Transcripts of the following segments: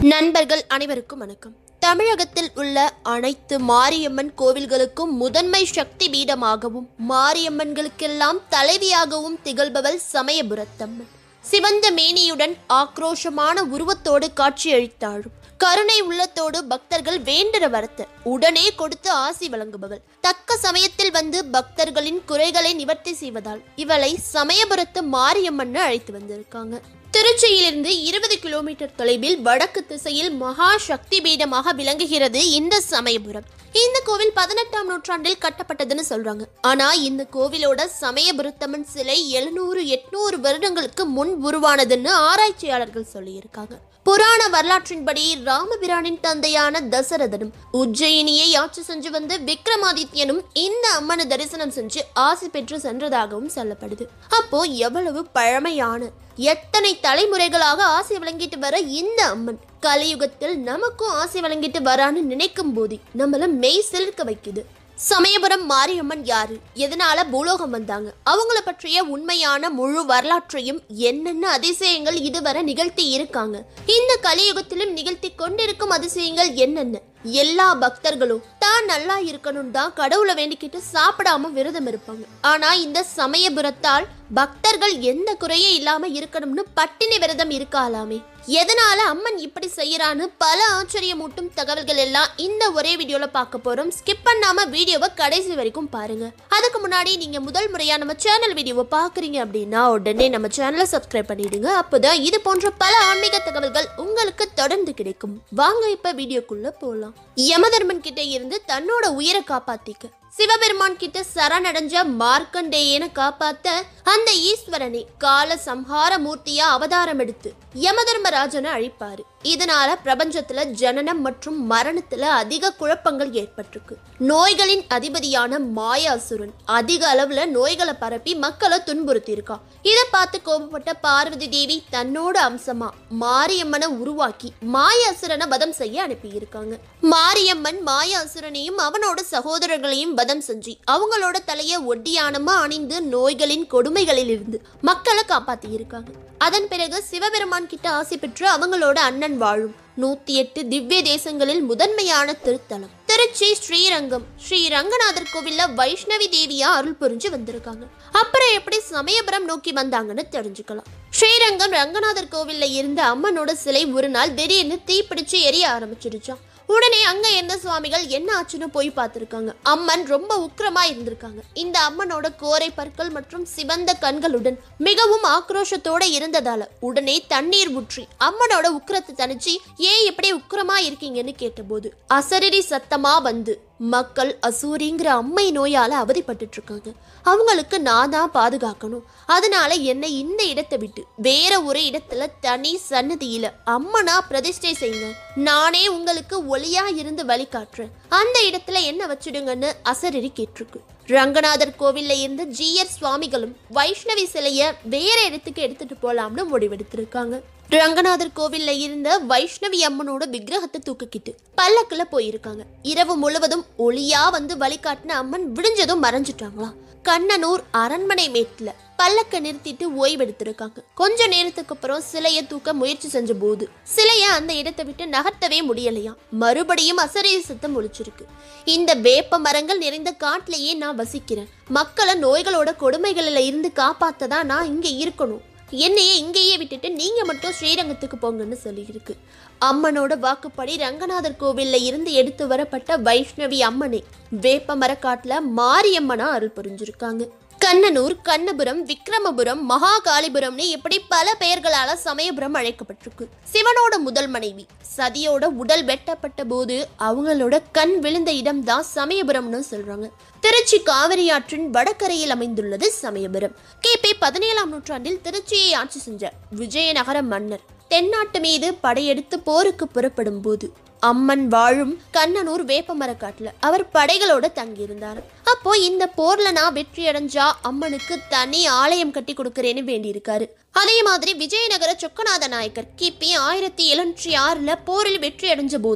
நண்பர்கள் அனைவருக்கும் வணக்கம் தமிழகத்தில் உள்ள அனைத்து மாரியம்மன் கோவில்களுக்கும் முதன்மை சக்தி பீடமாகவும் மாரியம்மன்களுக்கெல்லாம் தலைவியாகவும் திகழ்பவள் சமயபுரத்தம்மன் சிவந்த மேனியுடன் ஆக்ரோஷமான உருவத்தோடு காட்சியளித்தாளும் கருணை உள்ளத்தோடு பக்தர்கள் வேண்டுற வரத்தை உடனே கொடுத்து ஆசி வழங்குபவள் தக்க சமயத்தில் வந்து பக்தர்களின் குறைகளை நிவர்த்தி செய்வதால் இவளை சமயபுரத்து மாரியம்மன் அழைத்து வந்திருக்காங்க திருச்சியிலிருந்து இருபது கிலோமீட்டர் தொலைவில் வடக்கு திசையில் மகா சக்தி பீடமாக விளங்குகிறது இந்த சமயபுரம் இந்த கோவில் பதினெட்டாம் நூற்றாண்டில் கட்டப்பட்டதுன்னு சொல்றாங்க ஆனா இந்த கோவிலோட சமயபுரத்தம்மன் சிலை எழுநூறு எட்நூறு வருடங்களுக்கு முன் உருவானதுன்னு ஆராய்ச்சியாளர்கள் சொல்லியிருக்காங்க புராண வரலாற்றின்படி ராமபிரானின் தந்தையான தசரதனும் உஜ்ஜயினியை ஆட்சி செஞ்சு வந்த விக்ரமாதித்யனும் இந்த அம்மனை தரிசனம் செஞ்சு ஆசி பெற்று சென்றதாகவும் சொல்லப்படுது அப்போ எவ்வளவு பழமையான எத்தனை தலைமுறைகளாக ஆசை வழங்கிட்டு வர இந்த அம்மன் கலியுகத்தில் நமக்கும் ஆசை வழங்கிட்டு வரான்னு நினைக்கும் போது நம்மள மெய் சிலிர்க்க வைக்குது சமயபுரம் மாரியம்மன் யாரு எதனால பூலோகம் வந்தாங்க அவங்கள பற்றிய உண்மையான முழு வரலாற்றையும் என்னென்ன அதிசயங்கள் இதுவரை நிகழ்த்தி இருக்காங்க இந்த கலியுகத்திலும் நிகழ்த்தி கொண்டிருக்கும் அதிசயங்கள் என்னென்ன எல்லா பக்தர்களும் தான் நல்லா இருக்கணும் தான் கடவுளை வேண்டிக்கிட்டு சாப்பிடாம விரதம் இருப்பாங்க ஆனா இந்த சமயபுரத்தால் பக்தர்கள் எந்த குறையும் இல்லாம இருக்கணும்னு பட்டினி விரதம் இருக்காலாமே எதனால அம்மன் இப்படி செய்யறான்னு பல ஆச்சரியமூட்டும் தகவல்கள் எல்லாம் இந்த ஒரே வீடியோல பார்க்க போறோம் ஸ்கிப் பண்ணாம வீடியோவை கடைசி வரைக்கும் பாருங்க அதுக்கு முன்னாடி நீங்க முதல் முறையா நம்ம சேனல் வீடியோவை பாக்குறீங்க அப்படின்னா உடனே நம்ம சேனலை சப்ஸ்கிரைப் பண்ணிடுங்க அப்போதான் இது போன்ற பல ஆன்மீக தகவல்கள் உங்களுக்கு தொடர்ந்து கிடைக்கும் வாங்க இப்ப வீடியோக்குள்ள போலாம் யமதர்மன் கிட்ட இருந்து தன்னோட உயிரை காப்பாத்திக்க சிவபெருமான் கிட்ட சரணடைஞ்ச மார்க்கண்டேயனை காப்பாத்த அந்த ஈஸ்வரனை கால சம்ஹார மூர்த்தியா அவதாரம் எடுத்து யமதர்மராஜனை அழிப்பாரு இதனால பிரபஞ்சத்துல ஜனனம் மற்றும் மரணத்துல அதிக குழப்பங்கள் ஏற்பட்டிருக்கு நோய்களின் அதிபதியான மாயாசுரன் அதிக அளவுல நோய்களை பரப்பி மக்களை துன்புறுத்தி இருக்கான் இதை பார்த்து கோபப்பட்ட பார்வதி தேவி தன்னோட அம்சமா மாரியம்மனை உருவாக்கி மாயாசுரனை வதம் செய்ய அனுப்பியிருக்காங்க மாரியம்மன் மாயாசுரனையும் அவனோட சகோதரர்களையும் வதம் செஞ்சு அவங்களோட தலைய ஒட்டியானமா அணிந்து நோய்களின் கொடுமைகளிலிருந்து மக்களை காப்பாத்தி இருக்காங்க அதன் பிறகு சிவபெருமான் கிட்ட ஆசை பெற்று அவங்களோட அண்ணன் வாழும் நூத்தி எட்டு திவ்ய தேசங்களில் முதன்மையான திருத்தலம் திருச்சி ஸ்ரீரங்கம் ஸ்ரீ ரங்கநாதர் கோவில்ல வைஷ்ணவி தேவியா அருள் புரிஞ்சு வந்திருக்காங்க அப்புறம் எப்படி சமயபுரம் நோக்கி வந்தாங்கன்னு தெரிஞ்சுக்கலாம் ஸ்ரீரங்கம் ரங்கநாதர் கோவில்ல இருந்த அம்மனோட சிலை ஒரு நாள் திடீர்னு தீப்பிடிச்சு எரிய ஆரம்பிச்சிருச்சான் உடனே அங்க இருந்த சுவாமிகள் என்ன ஆச்சுன்னு போய் பார்த்திருக்காங்க அம்மன் ரொம்ப உக்கிரமா இருந்திருக்காங்க இந்த அம்மனோட கோரை பற்கள் மற்றும் சிவந்த கண்களுடன் மிகவும் ஆக்ரோஷத்தோட இருந்ததால உடனே தண்ணீர் ஊற்றி அம்மனோட உக்கிரத்தை தணிச்சு ஏன் இப்படி உக்கிரமா இருக்கீங்கன்னு கேட்டபோது அசரீரி சத்தமா வந்து மக்கள் அசூரிங்கிற அம்மை நோயால அவதிப்பட்டுட்டு இருக்காங்க அவங்களுக்கு நான் தான் பாதுகாக்கணும் அதனால என்னை இந்த இடத்தை விட்டு வேற ஒரு இடத்துல தனி சன்னதியில அம்மனா பிரதிஷ்டை செய்யுங்க நானே உங்களுக்கு ஒளியா இருந்து வழிகாட்டுறேன் அந்த இடத்துல என்ன வச்சிடுங்கன்னு அசரரி கேட்டிருக்கு ரங்கநாதர் கோவில்ல இருந்த ஜீயர் சுவாமிகளும் வைஷ்ணவி சிலைய வேற இடத்துக்கு எடுத்துட்டு போலாம்னு முடிவெடுத்திருக்காங்க ரங்கநாதர் கோவில்ல இருந்த வைஷ்ணவி அம்மனோட விக்கிரகத்தை தூக்கிக்கிட்டு பல்லக்குல போயிருக்காங்க இரவு முழுவதும் ஒளியா வந்து வழிகாட்டின அம்மன் விடிஞ்சதும் மறைஞ்சிட்டாங்களாம் கண்ணனூர் அரண்மனை மேட்ல பல்லக்க நிறுத்திட்டு ஓய்வெடுத்திருக்காங்க கொஞ்ச நேரத்துக்கு அப்புறம் சிலையை தூக்க முயற்சி செஞ்ச போது சிலைய அந்த இடத்தை விட்டு நகர்த்தவே முடியலையா மறுபடியும் அசரீர சத்தம் ஒழிச்சிருக்கு இந்த வேப்ப மரங்கள் நிறைந்த காட்டிலேயே நான் வசிக்கிறேன் மக்களை நோய்களோட கொடுமைகளில் இருந்து காப்பாத்ததான் நான் இங்க இருக்கணும் என்னையே இங்கேயே விட்டுட்டு நீங்க மட்டும் ஸ்ரீரங்கத்துக்கு போங்கன்னு சொல்லியிருக்கு அம்மனோட வாக்குப்படி ரங்கநாதர் கோவில்ல இருந்து எடுத்து வரப்பட்ட வைஷ்ணவி அம்மனை வேப்ப மரக்காட்டுல மாரியம்மனா அருள் புரிஞ்சிருக்காங்க கண்ணனூர் கண்ணபுரம் விக்ரமபுரம் மகாகாளிபுரம்னு இப்படி பல பெயர்களால சமயபுரம் அழைக்கப்பட்டிருக்கு சிவனோட முதல் மனைவி சதியோட உடல் வெட்டப்பட்ட போது அவங்களோட கண் விழுந்த இடம் தான் சமயபுரம்னு சொல்றாங்க திருச்சி காவிரி ஆற்றின் வடகரையில் அமைந்துள்ளது சமயபுரம் கிபி பதினேழாம் நூற்றாண்டில் திருச்சியை ஆட்சி செஞ்ச விஜயநகர மன்னர் தென்னாட்டு மீது படையெடுத்து போருக்கு புறப்படும் போது அம்மன் வாழும் கண்ணனூர் வேப்பமரக்காட்டுல அவர் படைகளோட தங்கியிருந்தார் அப்போ இந்த போர்ல நான் வெற்றி அடைஞ்சா அம்மனுக்கு தனி ஆலயம் கட்டி கொடுக்கறேன்னு வேண்டியிருக்காரு அதே மாதிரி விஜயநகர சொக்கநாத நாயக்கர் கிபி ஆயிரத்தி எழுநூற்றி ஆறுல போரில் வெற்றி அடைஞ்ச போது தம்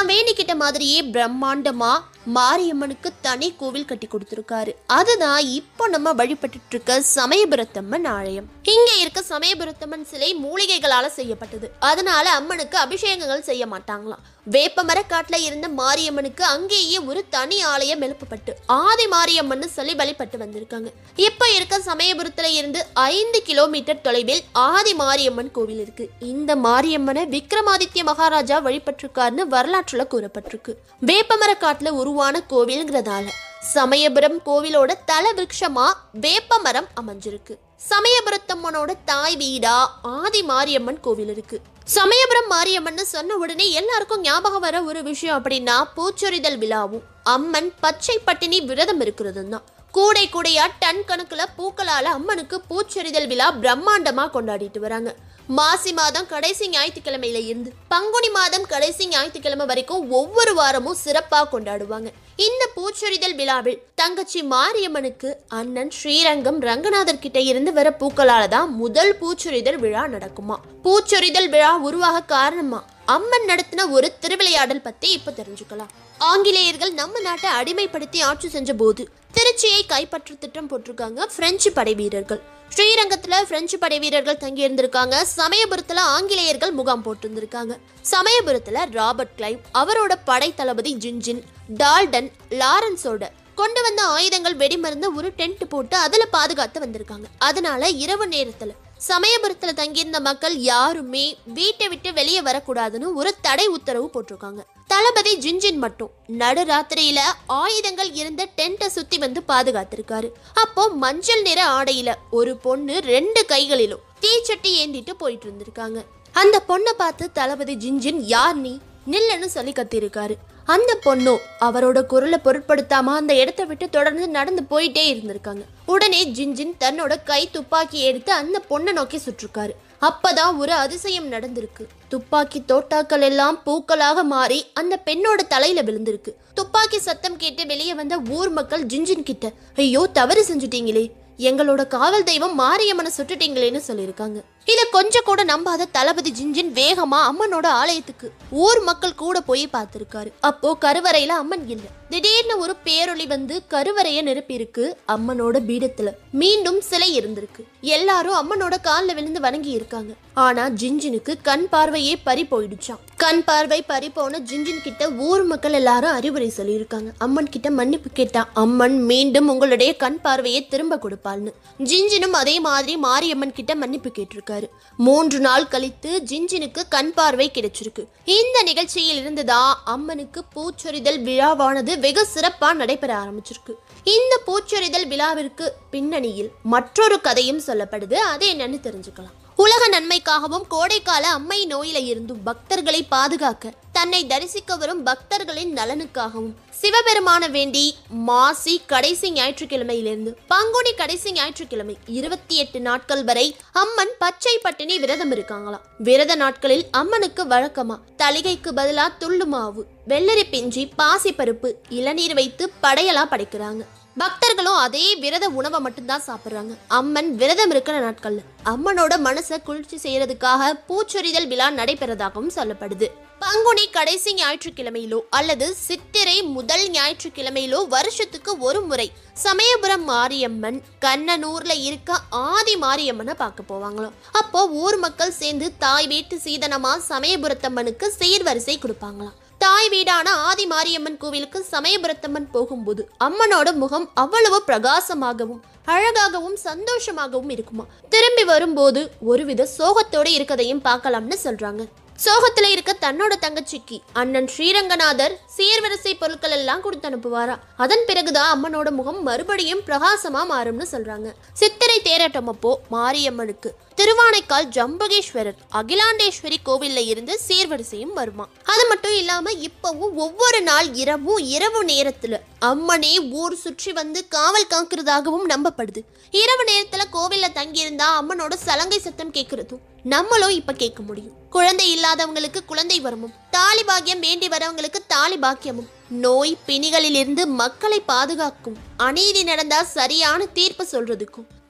தான் வேண்டிக்கிட்ட மாதிரியே பிரம்மாண்டமா மாரியம்மனுக்கு தனி கோவில் கட்டி கொடுத்துருக்காரு அதுதான் இப்போ நம்ம வழிபட்டுட்டு இருக்க சமயபுரத்தம்மன் ஆலயம் இங்க இருக்க சமயபுரத்தம்மன் சிலை மூலிகைகளால செய்யப்பட்டது அதனால அம்மனுக்கு அபிஷேகங்கள் செய்ய மாட்டாங்களாம் வேப்பமரக்காட்டுல இருந்த மாரியம்மனுக்கு அங்கேயே ஒரு தனி ஆலயம் எழுப்பப்பட்டு ஆதி மாரியம்மன் சொல்லி வழிபட்டு வந்திருக்காங்க இப்ப இருக்க சமயபுரத்துல இருந்து ஐந்து கிலோமீட்டர் தொலைவில் ஆதி மாரியம்மன் கோவில் இருக்கு இந்த மாரியம்மனை விக்ரமாதித்ய மகாராஜா வழிபட்டிருக்காருன்னு வரலாற்றுல கூறப்பட்டிருக்கு வேப்பமரக்காட்டுல உருவான கோவில்ங்கிறதால சமயபுரம் கோவிலோட தல விருட்சமா வேப்பமரம் அமைஞ்சிருக்கு சமயபுரத்தம்மனோட தாய் வீடா ஆதி மாரியம்மன் கோவில் இருக்கு சமயபுரம் மாரியம்மன் சொன்ன உடனே எல்லாருக்கும் ஞாபகம் வர ஒரு விஷயம் அப்படின்னா பூச்சொரிதல் விழாவும் அம்மன் பச்சை பட்டினி விரதம் இருக்கிறது தான் கூடை கூடையா டன் கணக்குல பூக்களால அம்மனுக்கு பூச்சொரிதல் விழா பிரம்மாண்டமா கொண்டாடிட்டு வராங்க மாசி மாதம் கடைசி ஞாயிற்றுக்கிழமையில இருந்து பங்குனி மாதம் கடைசி ஞாயிற்றுக்கிழமை வரைக்கும் ஒவ்வொரு வாரமும் சிறப்பா கொண்டாடுவாங்க இந்த பூச்சொரிதல் விழாவில் தங்கச்சி மாரியம்மனுக்கு அண்ணன் ஸ்ரீரங்கம் ரங்கநாதர் கிட்ட இருந்து வர பூக்களால தான் முதல் பூச்சொரிதல் விழா நடக்குமா பூச்சொரிதல் விழா உருவாக காரணமா அம்மன் நடத்தின ஒரு திருவிளையாடல் பத்தி இப்ப தெரிஞ்சுக்கலாம் ஆங்கிலேயர்கள் நம்ம நாட்டை அடிமைப்படுத்தி ஆட்சி செஞ்ச போது திருச்சியை கைப்பற்ற திட்டம் போட்டிருக்காங்க பிரெஞ்சு படை வீரர்கள் ஸ்ரீரங்கத்துல பிரெஞ்சு படை வீரர்கள் தங்கி இருந்திருக்காங்க சமயபுரத்துல ஆங்கிலேயர்கள் முகாம் போட்டிருந்திருக்காங்க சமயபுரத்துல ராபர்ட் கிளைவ் அவரோட படை தளபதி ஜின்ஜின் டால்டன் லாரன்ஸோட கொண்டு வந்த ஆயுதங்கள் வெடிமருந்து ஒரு டென்ட் போட்டு அதுல பாதுகாத்து வந்திருக்காங்க அதனால இரவு நேரத்துல சமயபுரத்துல தங்கியிருந்த மக்கள் யாருமே வீட்டை விட்டு வெளியே வரக்கூடாதுன்னு ஒரு தடை உத்தரவு போட்டிருக்காங்க தளபதி ஜின்ஜின் மட்டும் நடுராத்திரியில ஆயுதங்கள் இருந்த டென்ட்டை சுத்தி வந்து பாதுகாத்திருக்காரு அப்போ மஞ்சள் நிற ஆடையில ஒரு பொண்ணு ரெண்டு கைகளிலும் தீச்சட்டி ஏந்திட்டு போயிட்டு இருந்திருக்காங்க அந்த பொண்ணை பார்த்து தளபதி ஜின்ஜின் யார் நீ நில்லுன்னு சொல்லி கத்திருக்காரு அந்த பொண்ணும் அவரோட குரலை பொருட்படுத்தாம அந்த இடத்த விட்டு தொடர்ந்து நடந்து போயிட்டே இருந்திருக்காங்க உடனே ஜின்ஜின் தன்னோட கை துப்பாக்கி எடுத்து அந்த பொண்ணை நோக்கி சுற்றிருக்காரு அப்பதான் ஒரு அதிசயம் நடந்திருக்கு துப்பாக்கி தோட்டாக்கள் எல்லாம் பூக்களாக மாறி அந்த பெண்ணோட தலையில விழுந்திருக்கு துப்பாக்கி சத்தம் கேட்டு வெளியே வந்த ஊர் மக்கள் ஜின்ஜின் கிட்ட ஐயோ தவறு செஞ்சுட்டீங்களே எங்களோட காவல் தெய்வம் மாரியம்மனை சுட்டுட்டீங்களேன்னு சொல்லியிருக்காங்க இத கொஞ்சம் கூட நம்பாத தளபதி ஜின்ஜின் வேகமா அம்மனோட ஆலயத்துக்கு ஊர் மக்கள் கூட போய் பார்த்திருக்காரு அப்போ கருவறையில அம்மன் இல்ல திடீர்னு ஒரு பேரொளி வந்து கருவறைய நிரப்பியிருக்கு அம்மனோட பீடத்துல மீண்டும் சிலை இருந்திருக்கு எல்லாரும் அம்மனோட கால்ல விழுந்து வணங்கி இருக்காங்க ஆனா ஜின்ஜினுக்கு கண் பார்வையே பறி போயிடுச்சாம் கண் பார்வை பறி போன ஜின்ஜின் கிட்ட ஊர் மக்கள் எல்லாரும் அறிவுரை சொல்லியிருக்காங்க அம்மன் கிட்ட மன்னிப்பு கேட்டா அம்மன் மீண்டும் உங்களுடைய கண் பார்வையை திரும்ப கொடுப்பாள்னு ஜின்ஜினும் அதே மாதிரி மாரியம்மன் கிட்ட மன்னிப்பு கேட்டிருக்காரு மூன்று நாள் கழித்து ஜின்ஜினுக்கு கண் பார்வை கிடைச்சிருக்கு இந்த நிகழ்ச்சியில் இருந்துதான் அம்மனுக்கு பூச்சொரிதல் விழாவானது வெகு சிறப்பா நடைபெற ஆரம்பிச்சிருக்கு இந்த பூச்சொரிதல் விழாவிற்கு பின்னணியில் மற்றொரு கதையும் சொல்லப்படுது அது என்னன்னு தெரிஞ்சுக்கலாம் உலக நன்மைக்காகவும் கோடைக்கால அம்மை நோயில இருந்தும் பக்தர்களை பாதுகாக்க தன்னை தரிசிக்க வரும் பக்தர்களின் நலனுக்காகவும் சிவபெருமான வேண்டி மாசி கடைசி ஞாயிற்றுக்கிழமையிலிருந்து பங்குனி கடைசி ஞாயிற்றுக்கிழமை இருபத்தி எட்டு நாட்கள் வரை அம்மன் பச்சை பட்டினி விரதம் இருக்காங்களாம் விரத நாட்களில் அம்மனுக்கு வழக்கமா தலிகைக்கு பதிலா துள்ளு மாவு வெள்ளரி பிஞ்சி பாசிப்பருப்பு இளநீர் வைத்து படையலா படைக்கிறாங்க பக்தர்களும் அதே விரத உணவை மட்டும்தான் சாப்பிட்றாங்க அம்மன் விரதம் இருக்கிற நாட்கள்ல அம்மனோட மனசை குளிர்ச்சி செய்யறதுக்காக பூச்சொரிதல் விழா நடைபெறதாகவும் சொல்லப்படுது பங்குனி கடைசி ஞாயிற்றுக்கிழமையிலோ அல்லது சித்திரை முதல் ஞாயிற்றுக்கிழமையிலோ வருஷத்துக்கு ஒரு முறை சமயபுரம் மாரியம்மன் கண்ணனூர்ல இருக்க ஆதி மாரியம்மனை பார்க்க போவாங்களாம் அப்போ ஊர் மக்கள் சேர்ந்து தாய் வீட்டு சீதனமா சமயபுரத்தம்மனுக்கு சீர்வரிசை கொடுப்பாங்களாம் தாய் வீடான ஆதி மாரியம்மன் கோவிலுக்கு சமயபுரத்தம்மன் போகும்போது அம்மனோட முகம் அவ்வளவு பிரகாசமாகவும் அழகாகவும் சந்தோஷமாகவும் இருக்குமா திரும்பி வரும்போது ஒருவித சோகத்தோட இருக்கதையும் பார்க்கலாம்னு சொல்றாங்க சோகத்துல இருக்க தன்னோட தங்கச்சிக்கு அண்ணன் ஸ்ரீரங்கநாதர் சீர்வரிசை பொருட்கள் எல்லாம் கொடுத்து அனுப்புவாரா அதன் பிறகுதான் அம்மனோட முகம் மறுபடியும் பிரகாசமா மாறும்னு சொல்றாங்க சித்திரை தேரோட்டம் அப்போ மாரியம்மனுக்கு திருவானைக்கால் ஜம்பகேஸ்வரர் அகிலாண்டேஸ்வரி கோவில்ல இருந்து சீர்வரிசையும் வருமா அது மட்டும் இல்லாம இப்பவும் ஒவ்வொரு நாள் இரவும் இரவு நேரத்துல அம்மனே ஊர் சுற்றி வந்து காவல் காக்கிறதாகவும் நம்பப்படுது இரவு நேரத்துல கோவில்ல தங்கியிருந்தா அம்மனோட சலங்கை சத்தம் கேட்கறதும் நம்மளும் இப்ப கேட்க முடியும் குழந்தை இல்லாதவங்களுக்கு குழந்தை வரமும் தாலி பாக்கியம் வேண்டி வரவங்களுக்கு தாலி பாக்கியமும் நோய் பிணிகளிலிருந்து மக்களை பாதுகாக்கும் அநீதி நடந்தா சரியான தீர்ப்பு சொல்றதுக்கும்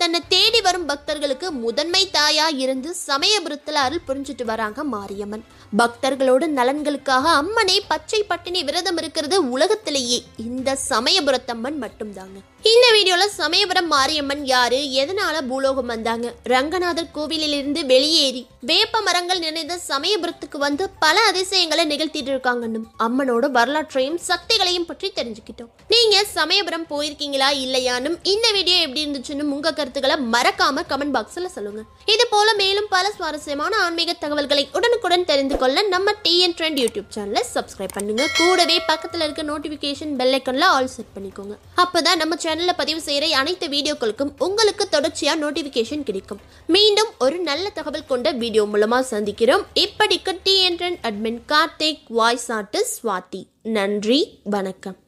தன்னை தேடி வரும் பக்தர்களுக்கு முதன்மை தாயா இருந்து சமயபுரத்தில் அருள் புரிஞ்சுட்டு வராங்க மாரியம்மன் பக்தர்களோட நலன்களுக்காக அம்மனே பச்சை பட்டினி விரதம் இருக்கிறது உலகத்திலேயே இந்த சமயபுரத்தம்மன் மட்டும்தாங்க இந்த வீடியோல சமயபுரம் மாரியம்மன் யாரு எதனால பூலோகம் வந்தாங்க ரங்கநாதர் கோவிலில் இருந்து வெளியேறி வேப்ப மரங்கள் நிறைந்த சமயபுரத்துக்கு வந்து பல அதிசயங்களை நிகழ்த்திட்டு இருக்காங்கன்னு அம்மனோட வரலாற்றையும் சக்திகளையும் பற்றி தெரிஞ்சுக்கிட்டோம் நீங்க சமயபுரம் போயிருக்கீங்களா இல்லையானும் இந்த வீடியோ எப்படி இருந்துச்சுன்னு உங்க கருத்துக்களை மறக்காம கமெண்ட் பாக்ஸ்ல சொல்லுங்க இது போல மேலும் பல சுவாரஸ்யமான ஆன்மீக தகவல்களை உடனுக்குடன் தெரிந்து கொள்ள நம்ம டிஎன் ட்ரெண்ட் யூடியூப் சேனலை சப்ஸ்கிரைப் பண்ணுங்க கூடவே பக்கத்துல இருக்க நோட்டிபிகேஷன் பெல் ஐக்கன்ல ஆல் செட் பண்ணிக்கோங்க அப்பதான் நம்ம சேனல்ல பதிவு செய்யற அனைத்து வீடியோக்களுக்கும் உங்களுக்கு தொடர்ச்சியா நோட்டிபிகேஷன் கிடைக்கும் மீண்டும் ஒரு நல்ல தகவல் கொண்ட வீடியோ மூலமா சந்திக்கிறோம் இப்படிக்கு TN trend admin Karthik voice artist Swathi நன்றி வணக்கம்